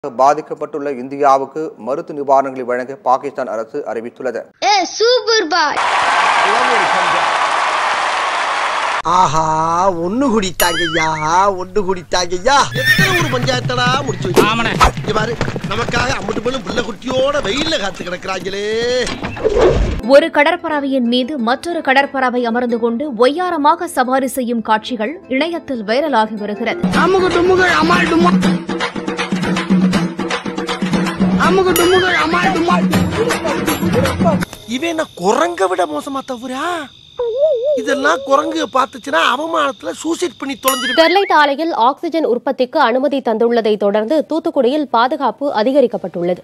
பாதிக்கப்பட்டுள்ள இந்தியாவுக்கு மருத்துவ நிவாரணங்களை வழங்க பாகிஸ்தான் அரசு அறிவித்துள்ளது ஏ சூப்பர் பாய் ஆஹா ஒண்ணு குடித்தாங்கய்யா ஒண்ணு குடித்தாங்கய்யா எத்தனை ஒரு பஞ்சாயத்தடா முடிச்சு வச்சு இங்க பாரு நமக்காக அம்பட்டு பெண்ணும் பிள்ளை குட்டியோட வெயில்ல காத்து கிடக்குறாங்களே ஒரு கடற்பறவையின் மீது மற்றொரு கடற்பறவை அமர்ந்து கொண்டு ஒய்யாரமாக சவாரி செய்யும் காட்சிகள் இணையத்தில் வைரலாகி வருகிறது அமுகு டுமுகு அமால் டுமா அமுகு டுமுகு அமால் டுமா இவன் என்ன குரங்க விட மோசமா தவிரா இதெல்லாம் குரங்கு பார்த்துச்சுன்னா அவமானத்துல சூசைட் பண்ணி தொலைஞ்சிட்டு ஸ்டெர்லைட் ஆலையில் ஆக்ஸிஜன் உற்பத்திக்கு அனுமதி தந்துள்ளதை தொடர்ந்து தூத்துக்குடியில் பாதுகாப்பு அதிகரிக்கப்பட்டுள்ளது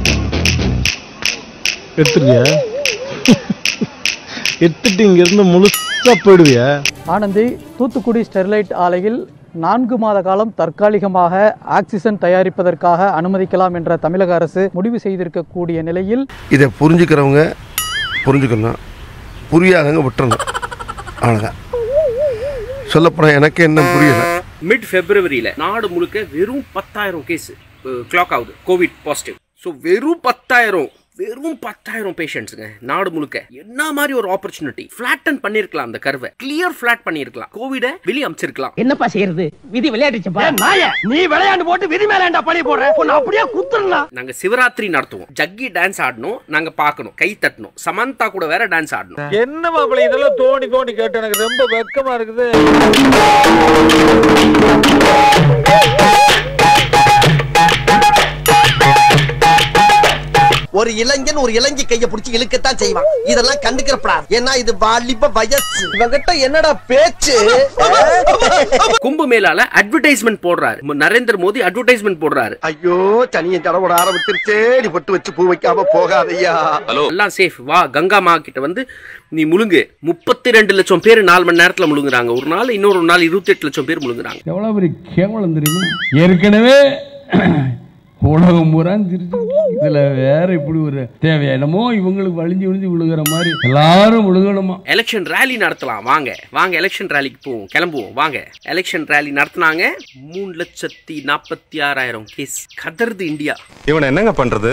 எடுத்துருவியா எடுத்துட்டு இங்க இருந்து முழுசா போயிடுவியா ஆனந்தி தூத்துக்குடி ஸ்டெர்லைட் ஆலையில் நான்கு மாத காலம் தற்காலிகமாக ஆக்சிஜன் தயாரிப்பதற்காக அனுமதிக்கலாம் என்ற தமிழக அரசு முடிவு செய்திருக்கக்கூடிய நிலையில் இதை புரிஞ்சுக்கிறவங்க புரிஞ்சுக்கணும் புரியாதவங்க விட்டுறணும் அவ்வளோதான் சொல்லப்போனால் எனக்கு என்ன புரியலை மிட் பிப்ரவரியில நாடு முழுக்க வெறும் பத்தாயிரம் கேஸ் கிளாக் ஆகுது கோவிட் பாசிட்டிவ் ஸோ வெறும் பத்தாயிரம் வெறும் பத்தாயிரம் பேஷண்ட்ஸுங்க நாடு முழுக்க என்ன மாதிரி ஒரு ஆப்பர்ச்சுனிட்டி ஃபிளாட்டன் பண்ணிருக்கலாம் அந்த கர்வை கிளியர் ஃபிளாட் பண்ணிருக்கலாம் கோவிட வெளியே அமைச்சிருக்கலாம் என்னப்பா செய்யறது விதி விளையாடுச்சுப்பா நாய நீ விளையாண்டு போட்டு விதி மேலேண்டா பழி போடுற உன்னை அப்படியே குத்துறா நாங்க சிவராத்திரி நடத்துவோம் ஜக்கி டான்ஸ் ஆடணும் நாங்க பார்க்கணும் கை தட்டணும் சமந்தா கூட வேற டான்ஸ் ஆடணும் என்ன மாப்பிள்ள இதெல்லாம் தோண்டி தோண்டி கேட்டு எனக்கு ரொம்ப வெக்கமா இருக்குது ஒரு இளைஞன் ஒரு இளைஞி கைய பிடிச்சி இழுக்கத்தான் செய்வான் இதெல்லாம் கண்டுக்கிறப்படா ஏன்னா இது வாலிப வயசு இவங்கிட்ட என்னடா பேச்சு கும்பமேளால அட்வர்டைஸ்மெண்ட் போடுறாரு ம- நரேந்திர மோடி அட்வர்டைஸ்மெண்ட் போடுறாரு ஐயோ தனியை தடவோட ஆரம்பிச்சிருச்சே நீ பொட்டு வச்சு பூ வைக்காம போகாதையா எல்லாம் சேஃப் வா கங்கா மா கிட்ட வந்து நீ முழுங்கு முப்பத்தி ரெண்டு லட்சம் பேர் நாலு மணி நேரத்துல முழுங்குறாங்க ஒரு நாள் இன்னொரு நாள் இருபத்தி எட்டு லட்சம் பேர் முழுங்குறாங்க எவ்வளவு பெரிய கேவலம் தெரியுமா ஏற்கனவே உலகம் பூரா சிரிச்சு இதுல வேற இப்படி ஒரு தேவையா என்னமோ இவங்களுக்கு வழிஞ்சு விழிஞ்சு விழுகிற மாதிரி எல்லாரும் விழுகணுமா எலெக்ஷன் ரேலி நடத்தலாம் வாங்க வாங்க எலெக்ஷன் ரேலிக்கு போவோம் கிளம்புவோம் வாங்க எலெக்ஷன் ரேலி நடத்துனாங்க மூணு லட்சத்தி நாற்பத்தி ஆறாயிரம் கேஸ் கதறுது இந்தியா இவனை என்னங்க பண்றது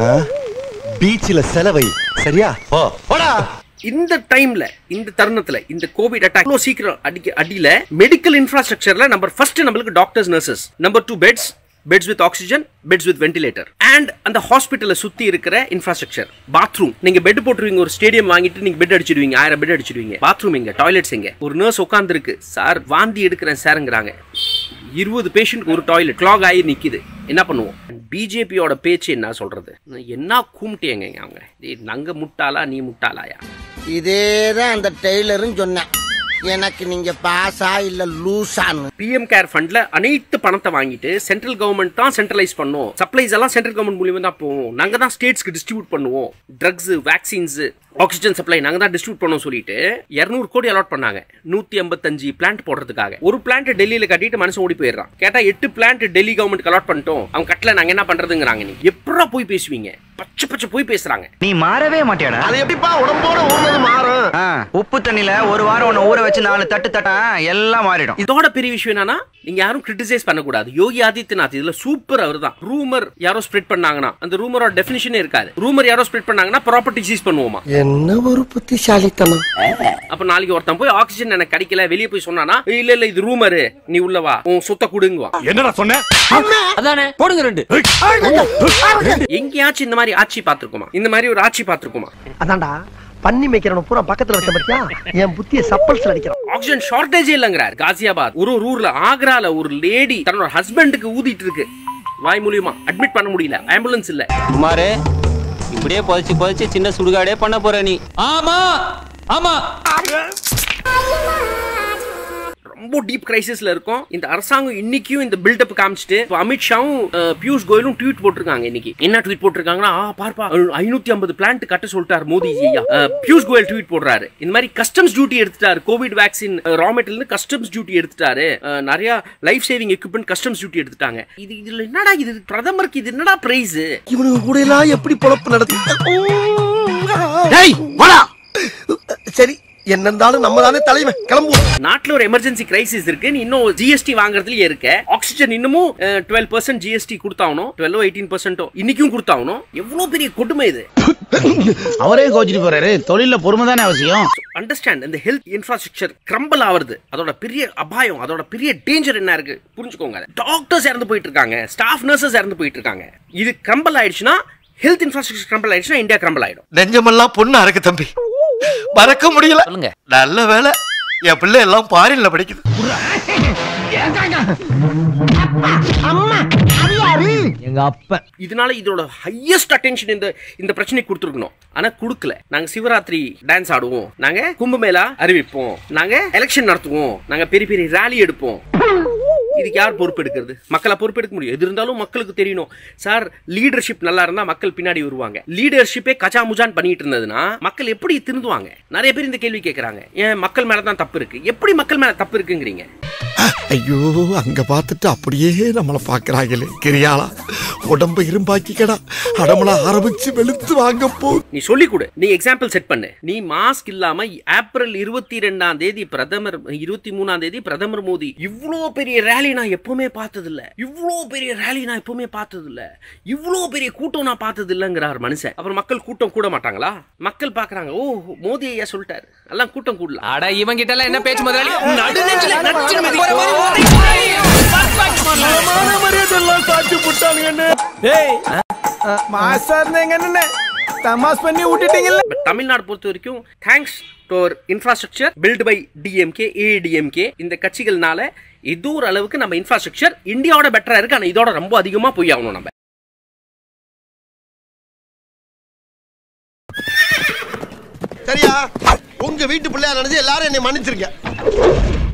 பீச்சில் செலவை சரியா போடா இந்த டைம்ல இந்த தருணத்துல இந்த கோவிட் அட்டாக் இவ்வளவு சீக்கிரம் அடிக்க அடியில மெடிக்கல் இன்ஃப்ராஸ்ட்ரக்சர்ல நம்பர் ஃபர்ஸ்ட் நம்மளுக்கு doctors nurses number two beds beds with oxygen beds with ventilator and அந்த ஹாஸ்பிட்டலை சுத்தி இருக்கிற இன்ஃப்ராஸ்ட்ரக்சர் பாத்ரூம் நீங்க பெட் போட்டுருவீங்க ஒரு ஸ்டேடியம் வாங்கிட்டு நீங்க பெட் அடிச்சிடுவீங்க ஆயிரம் பெட் அடிச்சிடுவீங்க பாத்ரூம் எங்க டாய்லெட்ஸ் எங்க ஒரு நர்ஸ் உட்கார்ந்து இருக்கு சார் வாந்தி எடுக்கிறேன் சாருங்கிறாங்க இருபது பேஷண்ட் ஒரு டாய்லெட் கிளாக் ஆகி நிக்குது என்ன பண்ணுவோம் பிஜேபியோட பேச்சு என்ன சொல்றது என்ன கூமிட்டேங்க அவங்க டேய், நங்க முட்டாளா நீ முட்டாளாயா இதேதான் அந்த டெய்லரும் சொன்னேன் எனக்கு நீங்க பாஸா இல்ல லூசான்னு பிஎம் கேர் ஃபண்ட்ல அனைத்து பணத்தை வாங்கிட்டு சென்ட்ரல் கவர்மெண்ட் தான் சென்ட்ரலைஸ் பண்ணும் சப்ளைஸ் எல்லாம் சென்ட்ரல் கவர்மெண்ட் மூலியமா தான் போவோம் நாங்க தான் ஸ்டேட்ஸ்க்கு டிஸ்ட்ரிபியூட் பண்ணுவோம் ட்ரக்ஸ் வேக்சின்ஸ் ஆக்சிஜன் சப்ளை நாங்க தான் டிஸ்ட்ரிபியூட் பண்ணோம் சொல்லிட்டு 200 கோடி அலாட் பண்ணாங்க நூத்தி ஐம்பத்தஞ்சு பிளான்ட் போடுறதுக்காக ஒரு பிளான்ட் டெல்லியில கட்டிட்டு மனுஷன் ஓடி போயிடுறான் கேட்டா எட்டு பிளான்ட் டெல்லி கவர்மெண்ட் அலாட் பண்ணிட்டோம் அவங்க கட்டல நாங்க என்ன பண்றதுங்கிறாங்க நீ எப்படா போய் பேசுவீங்க பச்சை பச்சை போய் பேசுறாங்க நீ மாறவே மாட்டியாடா அது எப்படிப்பா உடம்போட ஊர்னது மாறும் உப்பு தண்ணில ஒரு வாரம் உன்னை ஊற வச்சு நாலு தட்டு தட்டா எல்லாம் மாறிடும் இதோட பெரிய விஷயம் என்னன்னா நீங்க யாரும் கிரிட்டிசைஸ் பண்ணக்கூடாது யோகி ஆதித்யநாத் இதுல சூப்பர் அவர் தான் ரூமர் யாரோ ஸ்ப்ரெட் பண்ணாங்கன்னா அந்த ரூமரோட டெஃபினிஷனே இருக்காது ரூமர் யாரோ ஸ்ப்ரெட் பண்ணாங்கன்னா ப்ராப்பர்ட்டி சீஸ் பண்ணுவோமா என்ன ஒரு புத்திசாலித்தனம் அப்ப நாளைக்கு ஒருத்தன் போய் ஆக்சிஜன் எனக்கு கிடைக்கல வெளியே போய் சொன்னானா இல்ல இல்ல இது ரூமரு நீ உள்ள வா உன் சொத்த குடுங்குவா என்னடா சொன்ன அதானே போடுங்க ரெண்டு எங்கேயாச்சும் இந்த மாதிரி ஆட்சி பார்த்திருக்குமா இந்த மாதிரி ஒரு ஆட்சி பார்த்திருக்குமா அதான்டா பண்ணி மேய்க்கிறவன பூரா பக்கத்துல வச்ச பத்தியா என் புத்திய சப்பல்ஸ் அடிக்கிறான் ஆக்சிஜன் ஷார்டேஜே இல்லங்கிறார் காசியாபாத் ஒரு ஒரு ஊர்ல ஆக்ரால ஒரு லேடி தன்னோட ஹஸ்பண்டுக்கு ஊதிட்டு இருக்கு வாய் மூலியமா அட்மிட் பண்ண முடியல ஆம்புலன்ஸ் இல்ல குமாரு இப்படியே புதைச்சு புதைச்சு சின்ன சுடுகாடே பண்ண போற நீ ஆமா ஆமா ரொம்ப டீப் கிரைசிஸ்ல இருக்கும் இந்த அரசாங்கம் இன்னைக்கும் இந்த பில்டப் காமிச்சிட்டு இப்ப அமித்ஷாவும் அஹ், பியூஷ் கோயலும் ட்வீட் போட்டிருக்காங்க இன்னைக்கு என்ன ட்வீட் போட்டிருக்காங்கன்னா ஆ பார்ப்பா ஐநூத்தி ஐம்பது பிளான்ட் கட்ட சொல்லிட்டாரு மோடி ஐயா அஹ், பியூஷ் கோயல் ட்வீட் போடுறாரு இந்த மாதிரி கஸ்டம்ஸ் டியூட்டி எடுத்துட்டாரு கோவிட் வேக்சின் ரா மெட்டீரியல் இருந்து கஸ்டம்ஸ் டியூட்டி எடுத்துட்டாரு அஹ், நிறைய life saving equipment customs duty எடுத்துட்டாங்க இது இதுல என்னடா இது பிரதமருக்கு இது என்னடா பிரைஸ் இவனுக்கு கூட எல்லாம் எப்படி பொழப்பு நடத்தி டேய் வாடா சரி என்ன இருந்தாலும் நம்ம தானே தலைவன் கிளம்புவோம் நாட்டுல ஒரு எமர்ஜென்சி கிரைசிஸ் இருக்கு நீ இன்னும் ஜிஎஸ்டி வாங்குறதுலயே இருக்க ஆக்சிஜன் இன்னமும் டுவெல் பர்சன்ட் ஜிஎஸ்டி கொடுத்தாகணும் டுவெல் எயிட்டீன் பர்சன்ட்டோ இன்னைக்கும் கொடுத்தாகணும் எவ்வளவு பெரிய கொடுமை இது அவரே கோச்சிட்டு போறாரு தொழில பொறுமை தானே அவசியம் அண்டர்ஸ்டாண்ட் இந்த ஹெல்த் இன்ஃப்ராஸ்ட்ரக்சர் கிரம்பிள் ஆவறது அதோட பெரிய அபாயம் அதோட பெரிய டேஞ்சர் என்ன இருக்கு புரிஞ்சுக்கோங்க டாக்டர்ஸ் இறந்து போயிட்டு இருக்காங்க ஸ்டாஃப் நர்சஸ் இறந்து போயிட்டு இருக்காங்க இது கிரம்பிள் ஆயிடுச்சுன்னா ஹெல்த் இன்ஃப்ராஸ்ட்ரக்சர் கிரம்பிள் ஆயிடுச்சுன்னா இந்தியா கிரம்பிள் ஆயிடும் நெஞ்சமெல்லாம் பொண்ணா இருக்கு தம்பி மறக்க முடியல நல்ல வேலை என் பிள்ளை எல்லாம் பாரின்ல படிக்குது எங்க அப்ப இதனால இதோட ஹையஸ்ட் அட்டென்ஷன் இந்த இந்த பிரச்சனை கொடுத்துருக்கணும் ஆனா கொடுக்கல நாங்க சிவராத்திரி டான்ஸ் ஆடுவோம் நாங்க கும்பமேளா அறிவிப்போம் நாங்க எலெக்ஷன் நடத்துவோம் நாங்க பெரிய பெரிய ரேலி எடுப்போம் இதுக்கு யார் பொறுப்பு எடுக்கிறது மக்களை பொறுப்பு எடுக்க முடியும் எது இருந்தாலும் மக்களுக்கு தெரியணும் சார் லீடர்ஷிப் நல்லா இருந்தா மக்கள் பின்னாடி வருவாங்க லீடர்ஷிப்பே கச்சா முஜான் பண்ணிட்டு இருந்ததுன்னா மக்கள் எப்படி திருந்துவாங்க நிறைய பேர் இந்த கேள்வி கேட்கறாங்க ஏன் மக்கள் மேல தான் தப்பு இருக்கு எப்படி மக்கள் மேல தப்பு இருக்குங்கிறீங்க ஐயோ அங்க பார்த்துட்டு அப்படியே நம்மளை பாக்குறாங்களே கிரியாளா உடம்ப இரும்பாக்கிக்கடா அடமள ஆரம்பிச்சு வெளுத்து வாங்க போ நீ சொல்லி கொடு நீ எக்ஸாம்பிள் செட் பண்ணு நீ மாஸ்க் இல்லாம ஏப்ரல் இருபத்தி ரெண்டாம் தேதி பிரதமர் இருபத்தி மூணாம் தேதி பிரதமர் மோடி இவ்வளோ பெரிய ரேலி நான் எப்பவுமே பார்த்தது இல்ல இவ்வளோ பெரிய ரேலி நான் எப்பவுமே பார்த்தது இல்ல இவ்வளோ பெரிய கூட்டம் நான் பார்த்தது இல்லைங்கிறார் மனுஷன் அப்புறம் மக்கள் கூட்டம் கூட மாட்டாங்களா மக்கள் பாக்குறாங்க ஓ மோடி ஐயா சொல்லிட்டாரு எல்லாம் கூட்டம் கூடலாம் அட இவன் கிட்ட எல்லாம் என்ன பேச்சு முதலாளி நடுநெஞ்சில நச்சுன்னு மிதிக்க. But தமிழ்நாடு பொறுத்த வரைக்கும் thanks to infrastructure built by DMK ADMK இந்த கட்சிகள்னால ஏதோ ஒரு அளவுக்கு நம்ம இன்ஃப்ராஸ்ட்ரக்சர் இந்தியாவோட பெட்டரா இருக்கு ஆனா இதோட ரொம்ப அதிகமா போய் ஆகணும் நம்ம சரியா உங்க வீட்டு பிள்ளையா நினைச்சு எல்லாரும் என்னை மன்னிச்சிருக்க